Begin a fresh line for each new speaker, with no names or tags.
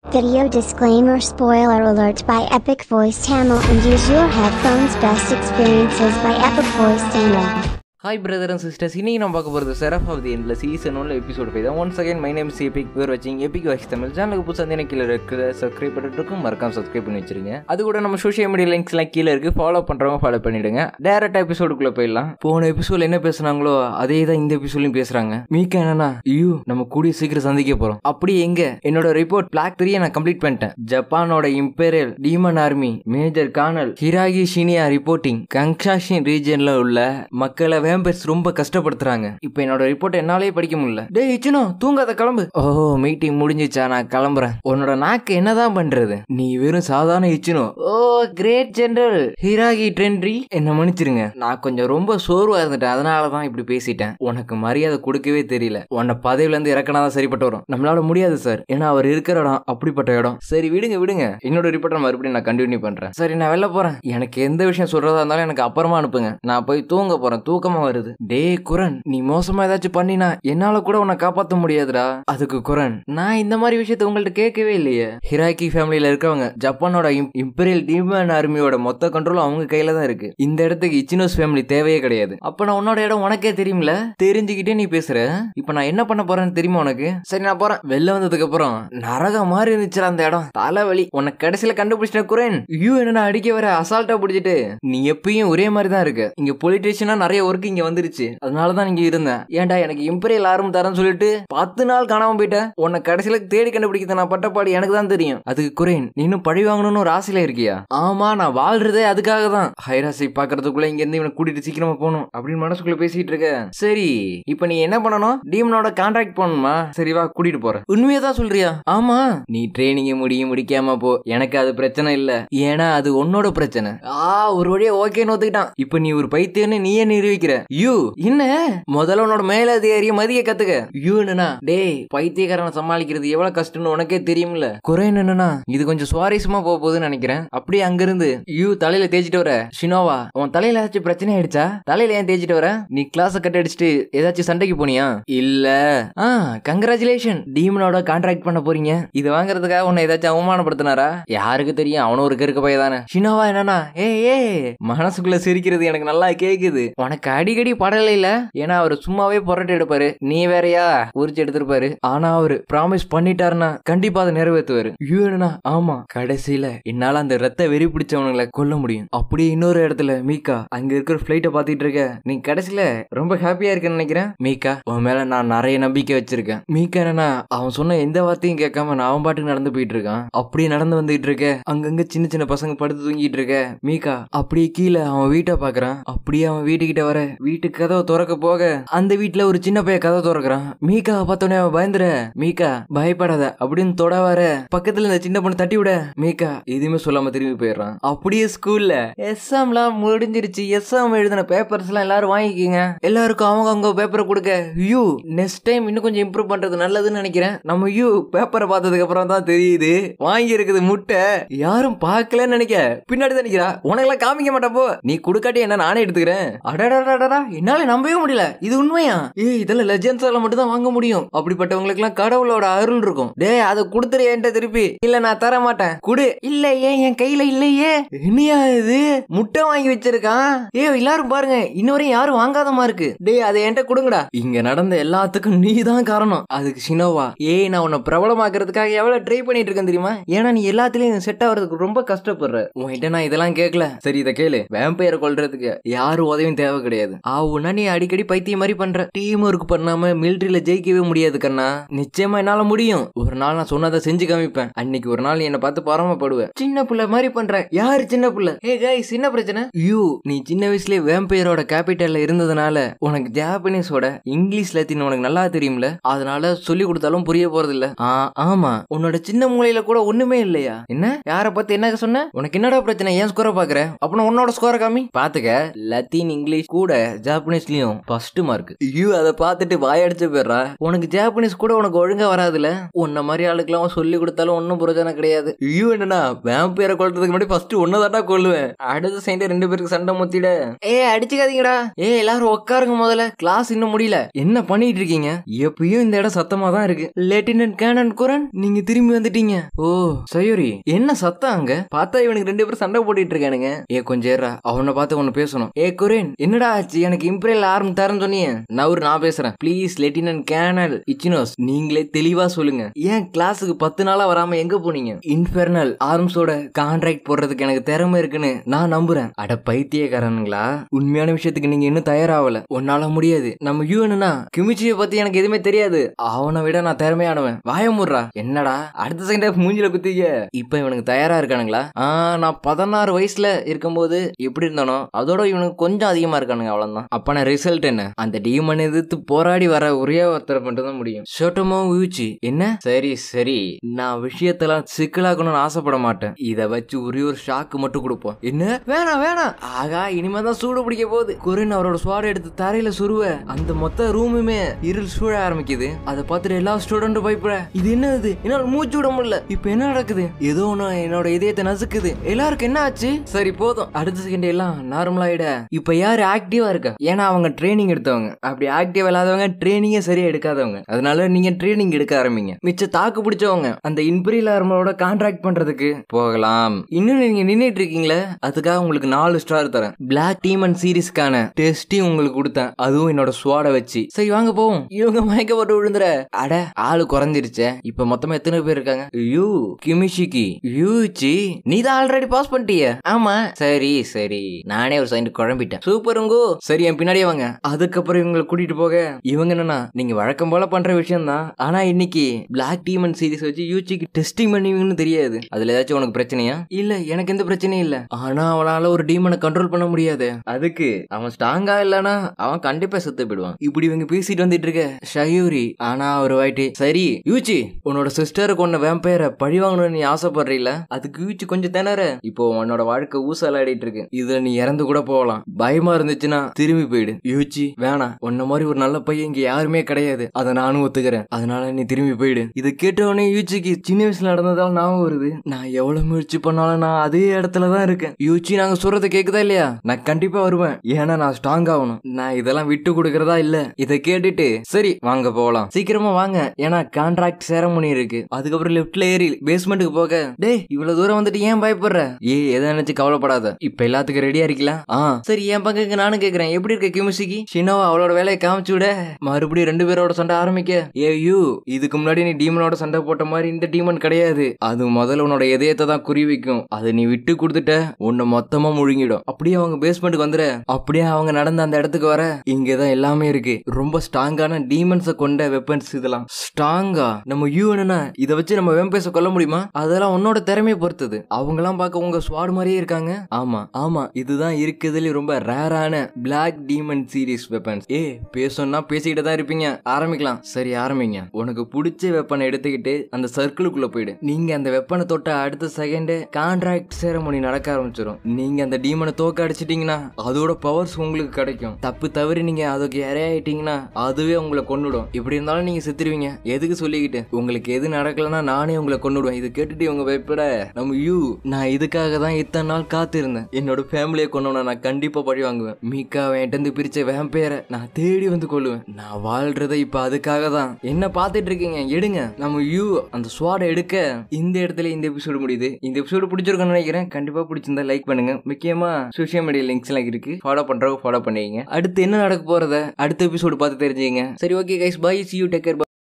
Video disclaimer spoiler alert by Epic Voice Tamil and use your headphones best experiences by Epic Voice Tamil.
Hi brother and sisters இன்னைக்கு நம்ம பார்க்க போகிறது செரஃப் of the எண்டில் season ஒன்ல episode போய் தான் one second my name Epic பேர் வச்சிங்க எபிக் வாய்ஸ் தமிழ் சேனலுக்கு புதுசாக எனக்கு கீழே இருக்கிற சப்ஸ்கிரைப் பண்ணிட்டு இருக்கும் மறக்காம சப்ஸ்கிரைப் பண்ணி வச்சிருங்க அது கூட நம்ம சோஷியல் மீடியா லிங்க்ஸ்லாம் கீழே இருக்கு ஃபாலோ பண்ணுறவங்க ஃபாலோ பண்ணிடுங்க டேரக்ட் எபிசோடுக்குள்ளே போயிடலாம் போன எபிசோட்ல என்ன பேசுனாங்களோ அதே தான் இந்த எபிசோட்லையும் பேசுறாங்க மீக்க என்னன்னா ஐயோ நம்ம கூடிய சீக்கிரம் சந்திக்க போறோம் அப்படி எங்க என்னோட ரிப்போர்ட் பிளாக் த்ரீயை நான் கம்ப்ளீட் பண்ணிட்டேன் ஜப்பானோட இம்பீரியல் டீமன் ஆர்மி மேஜர் கானல் ஹிராகி ஷினியா ரிப்போர்ட்டிங் கங்ஷாஷின் ரீஜன்ல உள்ள மக்களை வேம்பர்ஸ் ரொம்ப கஷ்டப்படுத்துறாங்க இப்போ என்னோட ரிப்போர்ட் என்னாலே படிக்க முடியல டேய் இச்சுனோ தூங்காத கிளம்பு ஓ மீட்டிங் முடிஞ்சிச்சா நான் கிளம்புறேன் உன்னோட நாக்கு என்னதான் பண்றது நீ வெறும் சாதாரண இச்சுனோ ஓ கிரேட் ஜெனரல் ஹிராகி ட்ரெண்ட்ரி என்ன மன்னிச்சிருங்க நான் கொஞ்சம் ரொம்ப சோர்வா இருந்துட்டேன் அதனால தான் இப்படி பேசிட்டேன் உனக்கு மரியாதை கொடுக்கவே தெரியல உன்னை பதவியில இருந்து இறக்கினா தான் சரிப்பட்டு வரும் நம்மளால முடியாது சார் ஏன்னா அவர் இருக்கிற இடம் அப்படிப்பட்ட இடம் சரி விடுங்க விடுங்க என்னோட ரிப்போர்ட்டை மறுபடியும் நான் கண்டினியூ பண்றேன் சரி நான் வெளில போறேன் எனக்கு எந்த விஷயம் சொல்றதா இருந்தாலும் எனக்கு அப்புறமா அனுப்புங்க நான் போய் தூங்க போறேன் தூக்கமா வருது டே குரன் நீ மோசமா ஏதாச்சும் பண்ணினா என்னால கூட உன்னை காப்பாத்த முடியாதுடா அதுக்கு குரன் நான் இந்த மாதிரி விஷயத்த உங்கள்ட்ட கேட்கவே இல்லையே ஹிராக்கி ஃபேமிலியில இருக்கவங்க ஜப்பானோட இம்பீரியல் டீமன் ஆர்மியோட மொத்த கண்ட்ரோலும் அவங்க கையில தான் இருக்கு இந்த இடத்துக்கு இச்சினோஸ் ஃபேமிலி தேவையே கிடையாது அப்ப நான் உன்னோட இடம் உனக்கே தெரியும்ல தெரிஞ்சுக்கிட்டே நீ பேசுற இப்ப நான் என்ன பண்ண போறேன்னு தெரியுமா உனக்கு சரி நான் போறேன் வெளில வந்ததுக்கு அப்புறம் நரகம் மாதிரி இருந்துச்சுடா அந்த இடம் தலைவலி உனக்கு கடைசியில கண்டுபிடிச்சிட்ட குரேன் ஐயோ என்ன அடிக்க வர அசால்ட்டா பிடிச்சிட்டு நீ எப்பயும் ஒரே மாதிரி தான் இருக்க இங்க பொலிட்டீஷியனா நிறைய ஒர்க் இங்க வந்துருச்சு அதனாலதான் இங்க இருந்தேன் ஏன்டா எனக்கு இம்பீரியல் ஆர்மி தரேன்னு சொல்லிட்டு பத்து நாள் காணாம போயிட்டேன் உன்னை கடைசியில தேடி கண்டுபிடிக்கிறது நான் பட்டப்பாடு எனக்கு தான் தெரியும் அதுக்கு குரேன் நீ இன்னும் பழி வாங்கணும்னு ஒரு ஆசையில இருக்கியா ஆமா நான் வாழ்றதே அதுக்காக தான் ஹைராசி பாக்குறதுக்குள்ள இங்க இருந்து இவனை கூட்டிட்டு சீக்கிரமா போகணும் அப்படின்னு மனசுக்குள்ள பேசிட்டு இருக்க சரி இப்ப நீ என்ன பண்ணணும் டீமனோட கான்ட்ராக்ட் பண்ணணுமா சரி வா கூட்டிட்டு போறேன் உண்மையா தான் சொல்றியா ஆமா நீ ட்ரைனிங் முடியும் முடிக்காம போ எனக்கு அது பிரச்சனை இல்ல ஏன்னா அது உன்னோட பிரச்சனை ஆ ஒரு வழியா ஓகேன்னு ஒத்துக்கிட்டான் இப்ப நீ ஒரு பைத்தியன்னு நீயே நிரூபிக்கிற யூ என்ன முதல்ல உன்னோட மேல அதிகாரிய மதிய கத்துக்க யூ என்னன்னா டேய் பைத்தியக்காரனை சமாளிக்கிறது எவ்வளவு கஷ்டம்னு உனக்கே தெரியும்ல குறை என்னன்னா இது கொஞ்சம் சுவாரஸ்யமா போக போகுதுன்னு நினைக்கிறேன் அப்படியே அங்கிருந்து யூ தலையில தேய்ச்சிட்டு வர ஷினோவா உன் தலையில ஏதாச்சும் பிரச்சனை ஆயிடுச்சா தலையில ஏன் தேய்ச்சிட்டு வர நீ கிளாஸ கட் அடிச்சுட்டு ஏதாச்சும் சண்டைக்கு போனியா இல்ல ஆ கங்கராச்சுலேஷன் டீமனோட கான்ட்ராக்ட் பண்ண போறீங்க இது வாங்குறதுக்காக உன்னை ஏதாச்சும் அவமானப்படுத்தினாரா யாருக்கு தெரியும் அவனும் ஒரு கருக்கு பைய தானே ஷினோவா என்னன்னா ஏ ஏ மனசுக்குள்ள சிரிக்கிறது எனக்கு நல்லா கேக்குது உனக்கு அடிக்கடி படல இல்ல ஏன்னா அவர் சும்மாவே புரட்டு எடுப்பாரு நீ வேறயா உரிச்சு எடுத்திருப்பாரு ஆனா அவரு ப்ராமிஸ் பண்ணிட்டாருன்னா கண்டிப்பா அதை நிறைவேற்றுவாரு யூனா ஆமா கடைசியில என்னால அந்த ரத்த வெறி பிடிச்சவனுங்களை கொல்ல முடியும் அப்படியே இன்னொரு இடத்துல மீகா அங்க இருக்கிற பிளைட்ட பாத்துட்டு இருக்க நீ கடைசியில ரொம்ப ஹாப்பியா இருக்கேன்னு நினைக்கிறேன் மீகா உன் மேல நான் நிறைய நம்பிக்கை வச்சிருக்கேன் மீகா என்னன்னா அவன் சொன்ன எந்த வார்த்தையும் கேட்காம நான் அவன் பாட்டுக்கு நடந்து போயிட்டு இருக்கான் அப்படியே நடந்து வந்துட்டு இருக்க அங்கங்க சின்ன சின்ன பசங்க படுத்து தூங்கிட்டு இருக்க மீகா அப்படியே கீழே அவன் வீட்டை பாக்குறான் அப்படியே அவன் வீட்டுக்கிட்ட வர வீட்டு கதவை திறக்க போக அந்த வீட்டுல ஒரு சின்ன பையன் கதவை திறக்கிறான் மீகா பார்த்தோன்னே அவன் பயந்துற மீகா பயப்படாத அப்படின்னு தொட வர பக்கத்துல இந்த சின்ன பொண்ணு தட்டி விட மீகா எதுவுமே சொல்லாம திரும்பி போயிடுறான் அப்படியே ஸ்கூல்ல எஸ்எம்லாம் முடிஞ்சிருச்சு எஸ்எம் எழுதின பேப்பர்ஸ் எல்லாம் எல்லாரும் வாங்கிக்கோங்க எல்லாருக்கும் அவங்க அவங்க பேப்பரை கொடுக்க யூ நெக்ஸ்ட் டைம் இன்னும் கொஞ்சம் இம்ப்ரூவ் பண்றது நல்லதுன்னு நினைக்கிறேன் நம்ம யூ பேப்பரை பார்த்ததுக்கு அப்புறம் தான் தெரியுது வாங்கி இருக்குது முட்டை யாரும் பார்க்கலன்னு நினைக்க பின்னாடி தான் நிக்கிறா உனக்கெல்லாம் காமிக்க மாட்டப்போ நீ கொடுக்காட்டி என்ன நானே எடுத்துக்கிறேன் அடடா என்னால நம்பவே முடியல இது உண்மையா ஏய் இதெல்லாம் லெஜெண்ட்ஸ் எல்லாம் மட்டும் தான் வாங்க முடியும் அப்படிப்பட்டவங்களுக்கு எல்லாம் கடவுளோட அருள் இருக்கும் டேய் அதை கொடுத்துரு என்கிட்ட திருப்பி இல்ல நான் தர மாட்டேன் குடு இல்ல ஏன் என் கையில இல்லையே என்னையா இது முட்டை வாங்கி வச்சிருக்கான் ஏ எல்லாரும் பாருங்க இன்னொரையும் யாரும் வாங்காதமா இருக்கு டேய் அதை என்கிட்ட கொடுங்கடா இங்க நடந்த எல்லாத்துக்கும் நீ தான் காரணம் அதுக்கு சினோவா ஏய் நான் உன்னை பிரபலமாக்குறதுக்காக எவ்வளவு ட்ரை பண்ணிட்டு இருக்கேன் தெரியுமா ஏன்னா நீ எல்லாத்துலயும் செட் ஆகிறதுக்கு ரொம்ப கஷ்டப்படுற உன்கிட்ட நான் இதெல்லாம் கேட்கல சரி இதை கேளு வேம்பையரை கொல்றதுக்கு யாரும் உதவியும் தேவை கிடையாது ஆவுனா நீ அடிக்கடி பைத்தியம் மாதிரி பண்ற டீம் ஒர்க் பண்ணாம மிலிட்டரியில ஜெயிக்கவே முடியாது கண்ணா நிச்சயமா என்னால முடியும் ஒரு நாள் நான் சொன்னதை செஞ்சு காமிப்பேன் அன்னைக்கு ஒரு நாள் நீ என்ன பார்த்து பரமப்படுவ சின்ன புள்ள மாதிரி பண்ற யாரு சின்ன புள்ள ஏ காய் சின்ன பிரச்சனை யூ நீ சின்ன வயசுலயே வேம்பையரோட கேபிட்டல்ல இருந்ததுனால உனக்கு ஜாப்பனீஸோட இங்கிலீஷ் லத்தின் உனக்கு நல்லா தெரியும்ல அதனால சொல்லி கொடுத்தாலும் புரிய போறது இல்ல ஆ ஆமா உன்னோட சின்ன மூலையில கூட ஒண்ணுமே இல்லையா என்ன யார பத்தி என்ன சொன்ன உனக்கு என்னடா பிரச்சனை ஏன் ஸ்கோரை பாக்குற அப்ப உன்னோட ஸ்கோரை காமி பாத்துக்க லத்தீன் இங்கிலீஷ் கூட ஜாப்பனீஸ்லயும் ஃபர்ஸ்ட் மார்க் ஐயோ அதை பார்த்துட்டு வாயடிச்சு போயிடுறா உனக்கு ஜாப்பனீஸ் கூட உனக்கு ஒழுங்கா வராதுல உன்ன மாதிரி ஆளுக்கெல்லாம் சொல்லி கொடுத்தாலும் ஒன்றும் பிரயோஜனம் கிடையாது ஐயோ என்னன்னா வேம்பேரை கொல்றதுக்கு முன்னாடி ஃபர்ஸ்ட் ஒன்னதாட்டா கொல்லுவேன் அடுத்த சைடு ரெண்டு பேருக்கு சண்டை முத்திட ஏ அடிச்சுக்காதீங்கடா ஏ எல்லாரும் உட்காருங்க முதல்ல கிளாஸ் இன்னும் முடியல என்ன பண்ணிட்டு இருக்கீங்க எப்பயும் இந்த இடம் சத்தமா தான் இருக்கு லெப்டினன்ட் கேனன் குரன் நீங்க திரும்பி வந்துட்டீங்க ஓ சயோரி என்ன சத்தம் அங்க பார்த்தா இவனுக்கு ரெண்டு பேரும் சண்டை போட்டுட்டு இருக்கானுங்க ஏ கொஞ்சம் ஏறா அவனை பார்த்து ஒன்னு பேசணும் ஏ குரேன் என்னடா ஆச்சு எனக்கு இம்ப்ரேல் ஆரம்பித்தாருன்னு சொன்னீங்க நான் ஒரு நான் பேசுறேன் ப்ளீஸ் லெப்டினன்ட் கேனல் இச்சினோஸ் நீங்களே தெளிவா சொல்லுங்க ஏன் கிளாஸுக்கு பத்து நாளா வராம எங்க போனீங்க இன்ஃபெர்னல் ஆர்ம்ஸோட கான்ட்ராக்ட் போடுறதுக்கு எனக்கு திறமை இருக்குன்னு நான் நம்புறேன் அட பைத்தியக்காரனுங்களா உண்மையான விஷயத்துக்கு நீங்க இன்னும் தயாராகல உன்னால முடியாது நம்ம யூனா கிமிச்சியை பத்தி எனக்கு எதுவுமே தெரியாது அவனை விட நான் திறமையானவன் வாயமுடுறா என்னடா அடுத்த செகண்ட் மூஞ்சில குத்திக்க இப்ப இவனுக்கு தயாரா இருக்கானுங்களா ஆ நான் பதினாறு வயசுல இருக்கும்போது எப்படி இருந்தானோ அதோட இவனுக்கு கொஞ்சம் அதிகமா இருக்கானுங்க அவ்வளவுதான் அப்ப நான் ரிசல்ட் என்ன அந்த டீமன் எதிர்த்து போராடி வர ஒரே ஒருத்தர் மட்டும் தான் முடியும் ஷோட்டமோ ஊச்சி என்ன சரி சரி நான் விஷயத்தெல்லாம் சிக்கலாக்கணும்னு ஆசைப்பட மாட்டேன் இத வச்சு ஒரே ஒரு ஷாக்கு மட்டும் கொடுப்போம் என்ன வேணாம் வேணாம் ஆகா இனிமே தான் சூடு பிடிக்க போகுது குரின் அவரோட ஸ்வாட எடுத்து தரையில சுருவ அந்த மொத்த ரூமுமே இருள் சூழ ஆரம்பிக்குது அதை பார்த்துட்டு எல்லா ஸ்டூடெண்ட்டும் பயப்பட இது என்ன இது என்னால மூச்சு விட முடியல இப்ப என்ன நடக்குது ஏதோ ஒண்ணு என்னோட இதயத்தை நசுக்குது எல்லாருக்கும் என்ன ஆச்சு சரி போதும் அடுத்த செகண்ட் எல்லாம் நார்மல் ஆயிட இப்ப யாரு ஆக்டிவா இருக்கா ஏன்னா அவங்க ட்ரைனிங் எடுத்தவங்க அப்படி ஆக்டிவ் இல்லாதவங்க ட்ரைனிங்கே சரியா எடுக்காதவங்க அதனால நீங்க ட்ரைனிங் எடுக்க ஆரம்பிங்க மிச்ச தாக்கு பிடிச்சவங்க அந்த இம்பீரியல் ஆர்மரோட கான்ட்ராக்ட் பண்றதுக்கு போகலாம் இன்னும் நீங்க நின்னுட்டு இருக்கீங்களே அதுக்காக உங்களுக்கு நாலு ஸ்டார் தரேன் பிளாக் டீம் அண்ட் சீரிஸ்க்கான டெஸ்டையும் உங்களுக்கு கொடுத்தேன் அதுவும் என்னோட ஸ்வாட வச்சு சரி வாங்க போவோம் இவங்க மயக்கப்பட்டு விழுந்துற அட ஆளு குறைஞ்சிருச்சே இப்ப மொத்தமா எத்தனை பேர் இருக்காங்க யூ கிமிஷிகி யூச்சி நீ தான் ஆல்ரெடி பாஸ் பண்ணிட்டிய ஆமா சரி சரி நானே ஒரு சைடு குழம்பிட்டேன் சூப்பருங்கோ சரி என் பின்னாடியே வாங்க அதுக்கப்புறம் இவங்களை கூட்டிட்டு போக இவங்க என்னன்னா நீங்க வழக்கம் போல பண்ற விஷயம் தான் ஆனா இன்னைக்கு பிளாக் டீமன் சீரிஸ் வச்சு யூச்சிக்கு டெஸ்டிங் பண்ணுவீங்கன்னு தெரியாது அதுல ஏதாச்சும் உனக்கு பிரச்சனையா இல்ல எனக்கு எந்த பிரச்சனையும் இல்ல ஆனா அவனால ஒரு டீமனை கண்ட்ரோல் பண்ண முடியாது அதுக்கு அவன் ஸ்ட்ராங்கா இல்லனா அவன் கண்டிப்பா செத்து போயிடுவான் இப்படி இவங்க பேசிட்டு வந்துட்டு இருக்க ஷயூரி ஆனா ஒரு வாட்டி சரி யூச்சி உன்னோட சிஸ்டருக்கு ஒன்ன வேம்பயரை பழி வாங்கணும்னு நீ ஆசைப்படுறீல அதுக்கு யூச்சி கொஞ்சம் திணற இப்போ உன்னோட வாழ்க்கை ஊசலாடிட்டு இருக்கு இதுல நீ இறந்து கூட போகலாம் பயமா இருந்துச்சுன்னா திரும்பி போயிடு யூச்சி வேணாம் உன்ன மாதிரி ஒரு நல்ல பையன் இங்க யாருமே கிடையாது அதை நானும் ஒத்துக்கிறேன் அதனால நீ திரும்பி போயிடு இதை கேட்டவொடனே யூச்சிக்கு சின்ன வயசுல நடந்ததால் ஞாபகம் வருது நான் எவ்வளவு முயற்சி பண்ணாலும் நான் அதே இடத்துல தான் இருக்கேன் யூச்சி நாங்க சொல்றதை கேக்குதா இல்லையா நான் கண்டிப்பா வருவேன் ஏன்னா நான் ஸ்ட்ராங் ஆகணும் நான் இதெல்லாம் விட்டு கொடுக்கறதா இல்ல இதை கேட்டுட்டு சரி வாங்க போகலாம் சீக்கிரமா வாங்க ஏன்னா கான்ட்ராக்ட் சேரமணி இருக்கு அதுக்கப்புறம் லெஃப்ட்ல ஏறி பேஸ்மெண்ட்டுக்கு போக டேய் இவ்வளவு தூரம் வந்துட்டு ஏன் பயப்படுற ஏ எதை நினைச்சு கவலைப்படாத இப்ப எல்லாத்துக்கும் ரெடியா இருக்கலாம் ஆ சரி என் பங்குக்கு நானும் கேக்குறேன் எப்படி இருக்க கிமிசிக்கு ஷினோவா அவளோட வேலையை காமிச்சு விட மறுபடியும் ரெண்டு பேரோட சண்டை ஆரம்பிக்க ஏ யூ இதுக்கு முன்னாடி நீ டீமனோட சண்டை போட்ட மாதிரி இந்த டீமன் கிடையாது அது முதல்ல உன்னோட இதயத்தை தான் குறி வைக்கும் அதை நீ விட்டு கொடுத்துட்ட உன்னை மொத்தமா முழுங்கிடும் அப்படியே அவங்க பேஸ்மெண்ட்டுக்கு வந்துட அப்படியே அவங்க நடந்த அந்த இடத்துக்கு வர இங்கதான் எல்லாமே இருக்கு ரொம்ப ஸ்ட்ராங்கான டீமன்ஸை கொண்ட வெப்பன்ஸ் இதெல்லாம் ஸ்ட்ராங்கா நம்ம யூ என்னன்னா இதை வச்சு நம்ம வெம்பேஸை கொல்ல முடியுமா அதெல்லாம் உன்னோட திறமையை பொறுத்தது அவங்கெல்லாம் பார்க்க உங்க ஸ்வாட் மாதிரியே இருக்காங்க ஆமா ஆமா இதுதான் இருக்குதுல ரொம்ப ரேரான பிளாக் டீமன் சீரிஸ் வெப்பன்ஸ் ஏ பேசணும்னா பேசிக்கிட்டு தான் இருப்பீங்க ஆரம்பிக்கலாம் சரி ஆரம்பிங்க உனக்கு பிடிச்ச வெப்பனை எடுத்துக்கிட்டு அந்த சர்க்கிளுக்குள்ள போயிடு நீங்க அந்த வெப்பனை தொட்ட அடுத்த செகண்ட் கான்ட்ராக்ட் சேரமணி நடக்க ஆரம்பிச்சிடும் நீங்க அந்த டீமனை தோக்க அடிச்சிட்டீங்கன்னா அதோட பவர்ஸ் உங்களுக்கு கிடைக்கும் தப்பு தவறி நீங்க அதுக்கு இரையாயிட்டீங்கன்னா அதுவே உங்களை கொன்னுடும் இப்படி இருந்தாலும் நீங்க செத்துருவீங்க எதுக்கு சொல்லிக்கிட்டு உங்களுக்கு எது நடக்கலன்னா நானே உங்களை கொன்னுடுவேன் இது கேட்டுட்டு இவங்க பயப்பட நம்ம யூ நான் இதுக்காக தான் இத்தனை நாள் காத்திருந்தேன் என்னோட ஃபேமிலியை கொண்டவன நான் கண்டிப்பா பழி வாங்குவேன் மீக்கா வேண்டந்து பிரிச்ச வேம்பேரை நான் தேடி வந்து கொள்ளுவேன் நான் வாழ்றதை இப்ப அதுக்காக தான் என்ன பார்த்துட்டு இருக்கீங்க எடுங்க நம்ம யூ அந்த ஸ்வாடை எடுக்க இந்த இடத்துல இந்த எபிசோடு முடியுது இந்த எபிசோடு பிடிச்சிருக்கும்னு நினைக்கிறேன் கண்டிப்பா பிடிச்சிருந்தா லைக் பண்ணுங்க முக்கியமா சோஷியல் மீடியா லிங்க்ஸ் எல்லாம் இருக்கு ஃபாலோ பண்றவங்க ஃபாலோ பண்ணிக்கங்க அடுத்து என்ன நடக்க போறத அடுத்த எபிசோடு பார்த்து தெரிஞ்சுங்க சரி okay guys bye see you take care